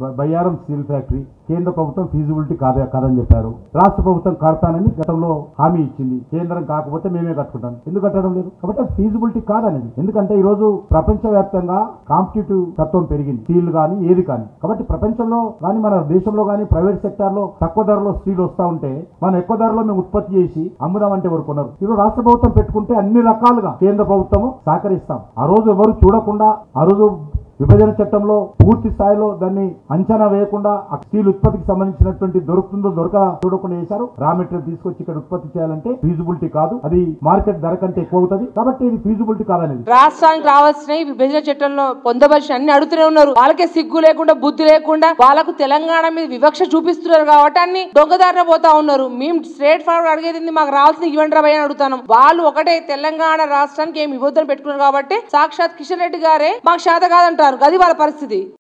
బ- Bayyaram steel factory కేంద్ర ప్రభుత్వం ఫీజిబిలిటీ కాదే కాదని చెప్పారు రాష్ట్ర ప్రభుత్వం కడతానని గతంలో హామీ ఇచ్చింది కేంద్రం కాకపోతే మేమే కట్టుకుంటాం ఎందుకు కట్టడం లేదు కాబట్టి అది ఫీజిబిలిటీ కాదనేది ఎందుకంటే ఈ రోజు ప్రపంచవ్యాప్తంగా కాంపిటేటివ్ తత్వం పెరిగింది స్టీల్ కానీ ఏది కానీ కాబట్టి ప్రపంచంలో కానీ మన దేశంలో కానీ ప్రైవేట్ సెక్టార్ లో తక్కువ ధరలో స్టీల్ వస్తా ఉంటే మనం ఎక్కువ ధరలో మేము ఉత్పత్తి చేసి అమ్ముదామంటే ఎవరు కొనరు ఇప్పుడు రాష్ట్ర ప్రభుత్వం పెట్టుకుంటే అన్ని రకాలుగా కేంద్ర ప్రభుత్వము సహకరిస్తాం ఆ రోజు ఎవరు చూడకుండా ఆ రోజు విభజన చట్టంలో పూర్తి స్థాయిలో దాన్ని అంచనా వేయకుండా ఆ స్టీల్ ఉత్పత్తికి సంబంధించినటువంటి దొరుకుతుందో దొరక చూడకుండా చేశారు రా మెటీరియల్ తీసుకొచ్చి ఇక్కడ ఉత్పత్తి చేయాలంటే ఫీజిబిలిటీ కాదు అది మార్కెట్ ధర కంటే ఎక్కువ అవుతుంది కాబట్టి ఇది ఫీజిబిలిటీ కాదనేది రాష్ట్రానికి రావాల్సిన ఈ విభజన చట్టంలో పొందవలసిన అన్ని అడుగుతూనే ఉన్నారు వాళ్ళకే సిగ్గు లేకుండా బుద్ధి లేకుండా వాళ్ళకు తెలంగాణ మీద వివక్ష చూపిస్తున్నారు కాబట్టి అన్ని దొంగదారిన పోతా ఉన్నారు మేము స్ట్రేట్ ఫార్వర్డ్ అడిగేది ఏంది, మాకు రావాల్సిన ఇవ్వండి రా భయ్య అని అడుగుతాను వాళ్ళు ఒకటే తెలంగాణ రాష్ట్రానికి ఏమి ఇవ్వద్దని పెట్టుకున్నారు కాబట్టి సాక్షాత్ కిషన్ రెడ్డి గారే మాకు శాత కాదంటారు అది వాళ్ళ పరిస్థితి